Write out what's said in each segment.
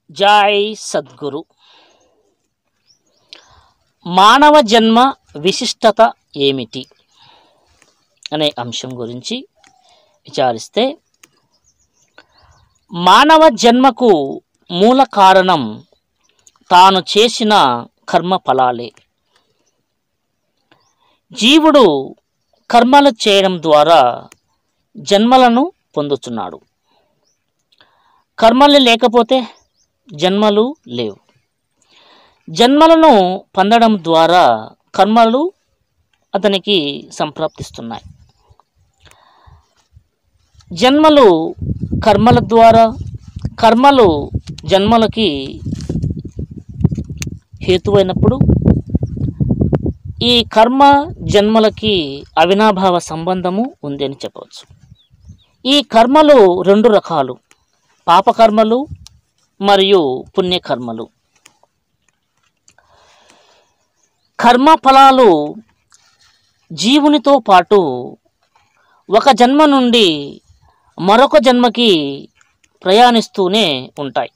జై సద్గురు మానవ జన్మ విశిష్టత ఏమిటి అనే అంశం గురించి విచారిస్తే మానవ జన్మకు మూల కారణం తాను చేసిన కర్మ ఫలాలే జీవుడు కర్మలు చేయడం ద్వారా జన్మలను పొందుతున్నాడు కర్మలు లేకపోతే జన్మలు లేవు జన్మలను పొందడం ద్వారా కర్మలు అతనికి సంప్రాప్తిస్తున్నాయి జన్మలు కర్మల ద్వారా కర్మలు జన్మలకి హేతువైనప్పుడు ఈ కర్మ జన్మలకి అవినాభావ సంబంధము ఉంది అని చెప్పవచ్చు ఈ కర్మలు రెండు రకాలు పాపకర్మలు మరియు పుణ్యకర్మలు కర్మ ఫలాలు జీవునితో పాటు ఒక జన్మ నుండి మరొక జన్మకి ప్రయాణిస్తూనే ఉంటాయి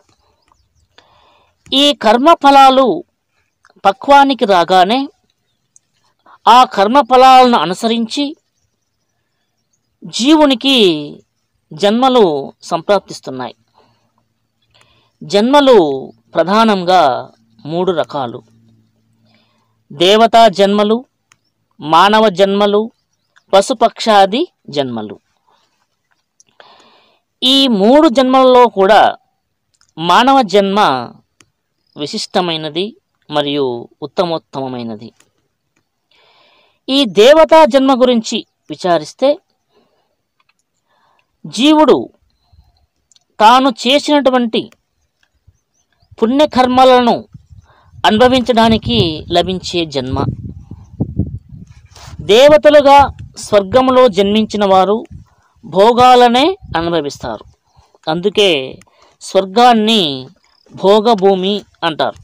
ఈ కర్మ ఫలాలు పక్వానికి రాగానే ఆ కర్మ ఫలాలను అనుసరించి జీవునికి జన్మలు సంప్రాప్తిస్తున్నాయి జన్మలు ప్రధానంగా మూడు రకాలు దేవతా జన్మలు మానవ జన్మలు పశుపక్షాది జన్మలు ఈ మూడు జన్మలలో కూడా మానవ జన్మ విశిష్టమైనది మరియు ఉత్తమోత్తమైనది ఈ దేవతా జన్మ గురించి విచారిస్తే జీవుడు తాను చేసినటువంటి పుణ్యకర్మలను అనుభవించడానికి లభించే జన్మ దేవతలుగా స్వర్గములో జన్మించిన వారు భోగాలనే అనుభవిస్తారు అందుకే స్వర్గాన్ని భోగభూమి అంటారు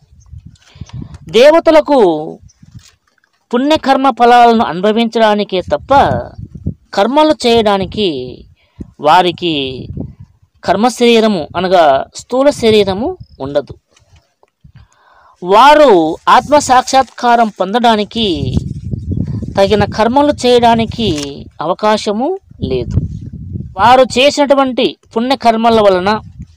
దేవతలకు పుణ్యకర్మ ఫలాలను అనుభవించడానికే తప్ప కర్మలు చేయడానికి వారికి కర్మ శరీరము అనగా స్థూల శరీరము ఉండదు వారు ఆత్మ సాక్షాత్కారం పొందడానికి తగిన కర్మలు చేయడానికి అవకాశము లేదు వారు చేసినటువంటి పుణ్యకర్మల వలన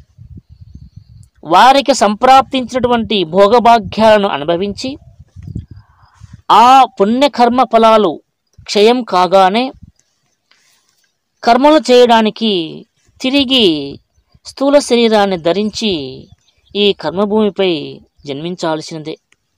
వారికి సంప్రాప్తించినటువంటి భోగభాగ్యాలను అనుభవించి ఆ పుణ్యకర్మ ఫలాలు క్షయం కాగానే కర్మలు చేయడానికి తిరిగి స్థూల శరీరాన్ని ధరించి ఈ కర్మభూమిపై జన్మించాల్సినదే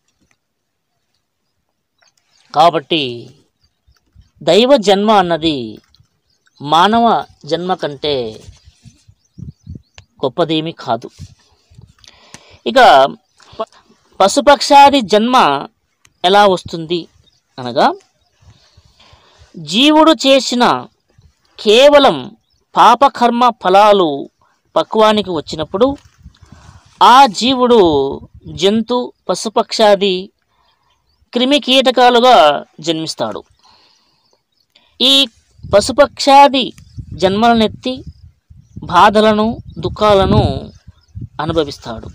కాబట్టి దైవ జన్మ అన్నది మానవ జన్మ కంటే గొప్పదేమీ కాదు ఇక ప- పశుపక్షాది జన్మ ఎలా వస్తుంది అనగా జీవుడు చేసిన కేవలం పాపకర్మ ఫలాలు పక్వానికి వచ్చినప్పుడు ఆ జీవుడు జంతు పశుపక్షాది క్రిమి కీటకాలుగా జన్మిస్తాడు ఈ పశుపక్షాది జన్మలనెత్తి బాధలను దుఃఖాలను అనుభవిస్తాడు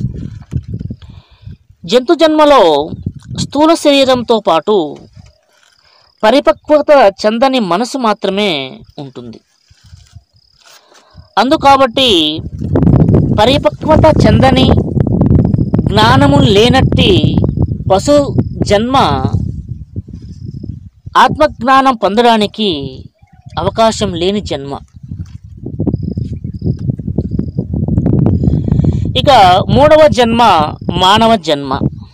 జంతు జన్మలో స్థూల శరీరంతో పాటు పరిపక్వత చెందని మనసు మాత్రమే ఉంటుంది అందుకాబట్టి పరిపక్వత చెందని జ్ఞానము లేనట్టి పశు జన్మ ఆత్మజ్ఞానం పొందడానికి అవకాశం లేని జన్మ ఇక మూడవ జన్మ మానవ జన్మ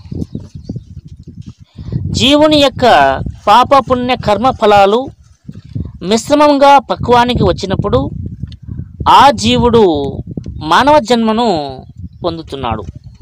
జీవుని యొక్క పాప పుణ్య కర్మ ఫలాలు మిశ్రమంగా పక్వానికి వచ్చినప్పుడు ఆ జీవుడు మానవ జన్మను పొందుతున్నాడు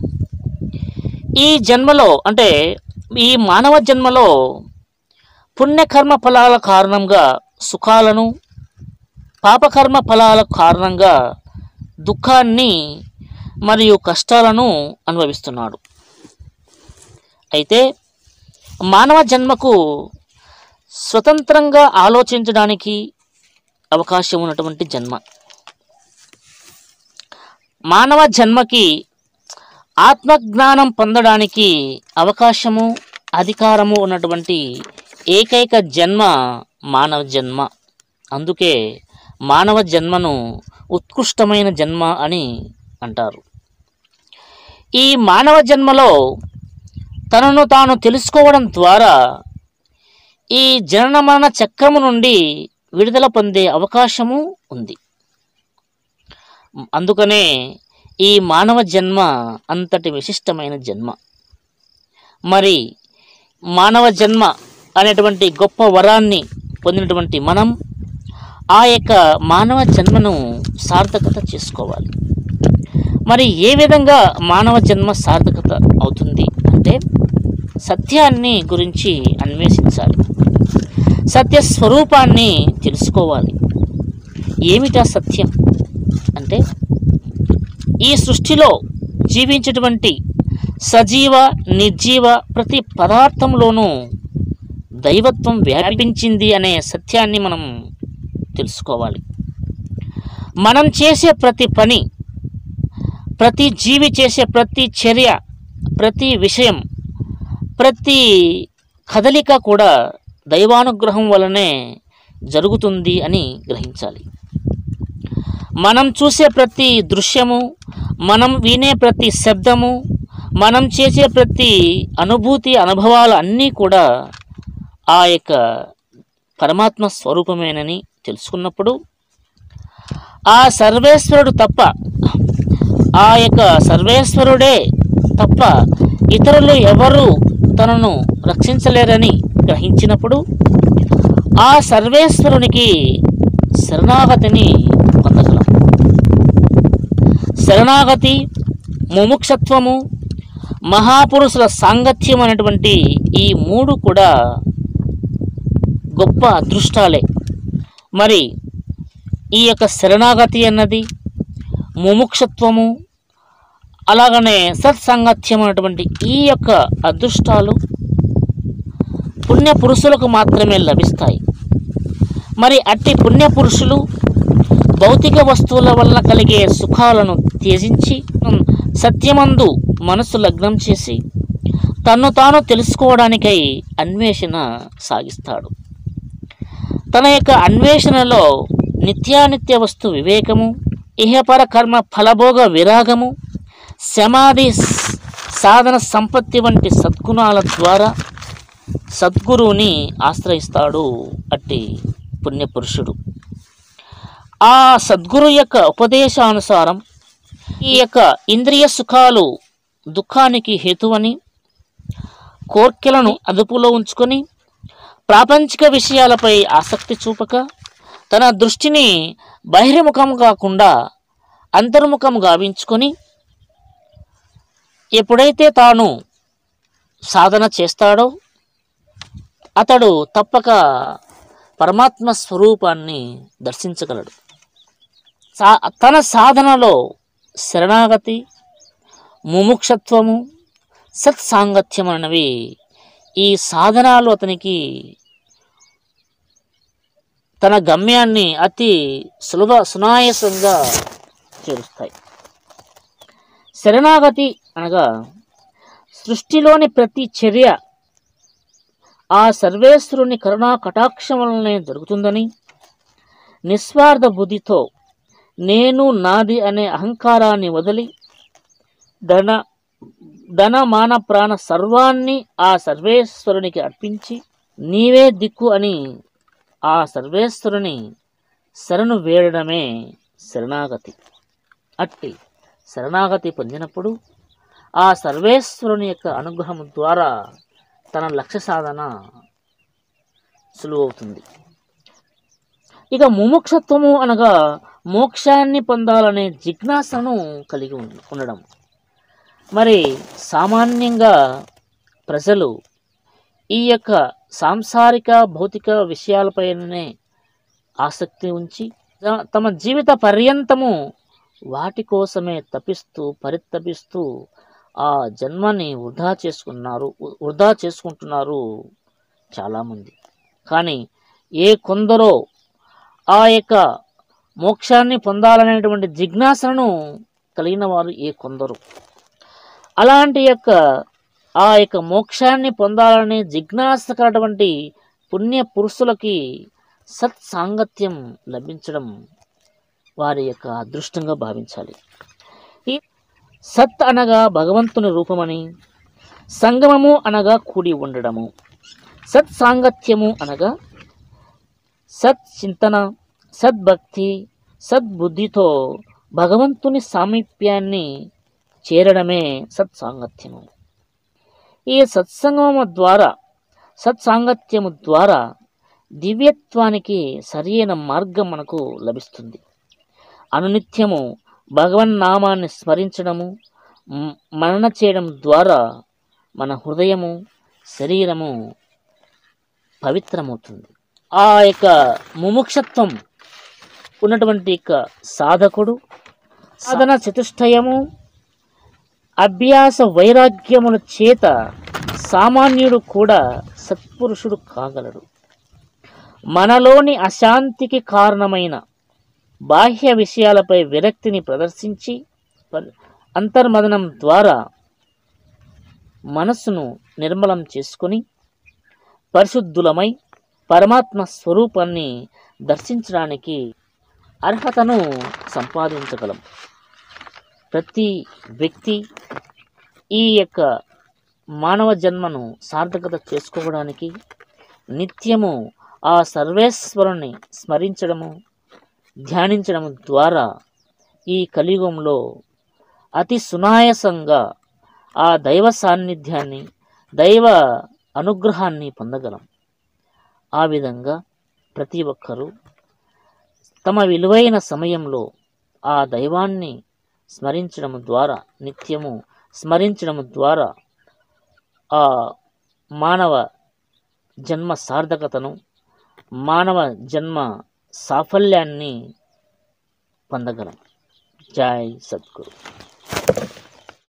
ఈ జన్మలో అంటే ఈ మానవ జన్మలో పుణ్యకర్మ ఫలాల కారణంగా సుఖాలను పాపకర్మ ఫలాల కారణంగా దుఃఖాన్ని మరియు కష్టాలను అనుభవిస్తున్నాడు అయితే మానవ జన్మకు స్వతంత్రంగా ఆలోచించడానికి అవకాశం ఉన్నటువంటి జన్మ మానవ జన్మకి ఆత్మజ్ఞానం పొందడానికి అవకాశము అధికారము ఉన్నటువంటి ఏకైక జన్మ మానవ జన్మ అందుకే మానవ జన్మను ఉత్కృష్టమైన జన్మ అని అంటారు ఈ మానవ జన్మలో తనను తాను తెలుసుకోవడం ద్వారా ఈ జనన మరణ చక్రము నుండి విడుదల పొందే అవకాశము ఉంది అందుకనే ఈ మానవ జన్మ అంతటి విశిష్టమైన జన్మ మరి మానవ జన్మ అనేటువంటి గొప్ప వరాన్ని పొందినటువంటి మనం ఆ యొక్క మానవ జన్మను సార్థకత చేసుకోవాలి మరి ఏ విధంగా మానవ జన్మ సార్థకత అవుతుంది అంటే సత్యాన్ని గురించి అన్వేషించాలి సత్య స్వరూపాన్ని తెలుసుకోవాలి ఏమిటా సత్యం అంటే ఈ సృష్టిలో జీవించేటువంటి సజీవ నిర్జీవ ప్రతి పదార్థంలోనూ దైవత్వం వ్యాపించింది అనే సత్యాన్ని మనం తెలుసుకోవాలి మనం చేసే ప్రతి పని ప్రతి జీవి చేసే ప్రతి చర్య ప్రతి విషయం ప్రతి కదలిక కూడా దైవానుగ్రహం వలనే జరుగుతుంది అని గ్రహించాలి మనం చూసే ప్రతి దృశ్యము మనం వినే ప్రతి శబ్దము మనం చేసే ప్రతి అనుభూతి అనుభవాలు అన్నీ కూడా ఆ యొక్క పరమాత్మ స్వరూపమేనని తెలుసుకున్నప్పుడు ఆ సర్వేశ్వరుడు తప్ప ఆ యొక్క సర్వేశ్వరుడే తప్ప ఇతరులు ఎవరు తనను రక్షించలేరని గ్రహించినప్పుడు ఆ సర్వేశ్వరునికి శరణాగతిని పొందగలం శరణాగతి ముముక్షత్వము మహాపురుషుల సాంగత్యం అనేటువంటి ఈ మూడు కూడా గొప్ప అదృష్టాలే మరి ఈ యొక్క శరణాగతి అన్నది ముముక్షత్వము అలాగనే సత్సాంగత్యం అనేటువంటి ఈ యొక్క అదృష్టాలు పుణ్య పురుషులకు మాత్రమే లభిస్తాయి మరి అట్టి పుణ్య పురుషులు భౌతిక వస్తువుల వలన కలిగే సుఖాలను త్యజించి సత్యమందు మనసు లగ్నం చేసి తన్ను తాను తెలుసుకోవడానికై అన్వేషణ సాగిస్తాడు తన యొక్క అన్వేషణలో నిత్యానిత్య వస్తు వివేకము ఇహపర కర్మ ఫలభోగ విరాగము సమాధి స- సాధన సంపత్తి వంటి సద్గుణాల ద్వారా సద్గురువుని ఆశ్రయిస్తాడు అట్టి పుణ్యపురుషుడు ఆ సద్గురు యొక్క ఉపదేశానుసారం ఈ యొక్క ఇంద్రియ సుఖాలు దుఃఖానికి హేతువని కోర్కెలను అదుపులో ఉంచుకొని ప్రాపంచిక విషయాలపై ఆసక్తి చూపక తన దృష్టిని బహిర్ముఖం కాకుండా అంతర్ముఖం గావించుకొని ఎప్పుడైతే తాను సాధన చేస్తాడో అతడు తప్పక పరమాత్మ స్వరూపాన్ని దర్శించగలడు సా తన సాధనలో శరణాగతి ముముక్షత్వము సత్సాంగత్యం అనేవి ఈ సాధనాలు అతనికి తన గమ్యాన్ని అతి సులభ సునాయాసంగా చేరుస్తాయి శరణాగతి అనగా సృష్టిలోని ప్రతి చర్య ఆ సర్వేశ్వరుని కరుణా కటాక్షం వలనే జరుగుతుందని నిస్వార్థ బుద్ధితో నేను నాది అనే అహంకారాన్ని వదిలి ధన ధన మాన ప్రాణ సర్వాన్ని ఆ సర్వేశ్వరునికి అర్పించి నీవే దిక్కు అని ఆ సర్వేశ్వరుని శరణు వేడడమే శరణాగతి అట్టి శరణాగతి పొందినప్పుడు ఆ సర్వేశ్వరుని యొక్క అనుగ్రహం ద్వారా తన లక్ష్య సాధన సులువవుతుంది ఇక ముముక్షత్వము అనగా మోక్షాన్ని పొందాలనే జిజ్ఞాసను కలిగి ఉండ- ఉండడం మరి సామాన్యంగా ప్రజలు ఈ యొక్క సాంసారిక భౌతిక విషయాలపైనే ఆసక్తి ఉంచి త- తమ జీవిత పర్యంతము వాటి కోసమే తపిస్తూ పరితపిస్తూ ఆ జన్మని వృధా చేసుకున్నారు వృ- వృధా చేసుకుంటున్నారు చాలామంది కానీ ఏ కొందరో ఆ యొక్క మోక్షాన్ని పొందాలనేటువంటి జిజ్ఞాసను కలిగిన వారు ఏ కొందరు అలాంటి యొక్క ఆ యొక్క మోక్షాన్ని పొందాలనే జిజ్ఞాస కలటువంటి పుణ్య పురుషులకి సత్ సాంగత్యం లభించడం వారి యొక్క అదృష్టంగా భావించాలి ఈ సత్ అనగా భగవంతుని రూపమని సంగమము అనగా కూడి ఉండడము సత్ సాంగత్యము అనగా సత్ చింతన సద్భక్తి సద్బుద్ధితో భగవంతుని సామీప్యాన్ని చేరడమే సత్సాంగత్యము ఈ సత్సంగము ద్వారా సత్సాంగత్యము ద్వారా దివ్యత్వానికి సరియైన మార్గం మనకు లభిస్తుంది అనునిత్యము భగవన్నామాన్ని స్మరించడము మ్- మనన చేయడం ద్వారా మన హృదయము శరీరము పవిత్రమవుతుంది ఆ యొక్క ముముక్షత్వం ఉన్నటువంటి యొక్క సాధకుడు సాధన చతుష్టయము అభ్యాస వైరాగ్యముల చేత సామాన్యుడు కూడా సత్పురుషుడు కాగలడు మనలోని అశాంతికి కారణమైన బాహ్య విషయాలపై విరక్తిని ప్రదర్శించి ప- అంతర్మదనం ద్వారా మనస్సును నిర్మలం చేసుకొని పరిశుద్ధులమై పరమాత్మ స్వరూపాన్ని దర్శించడానికి అర్హతను సంపాదించగలం ప్రతి వ్యక్తి ఈ యొక్క మానవ జన్మను సార్థకత చేసుకోవడానికి నిత్యము ఆ సర్వేశ్వరుని స్మరించడము ధ్యానించడం ద్వారా ఈ కలియుగంలో అతి సునాయాసంగా ఆ దైవ సాన్నిధ్యాన్ని దైవ అనుగ్రహాన్ని పొందగలం ఆ విధంగా ప్రతి ఒక్కరూ తమ విలువైన సమయంలో ఆ దైవాన్ని స్మరించడం ద్వారా నిత్యము స్మరించడం ద్వారా ఆ మానవ జన్మ సార్థకతను మానవ జన్మ సాఫల్యాన్ని పొందగలం జై సద్గురు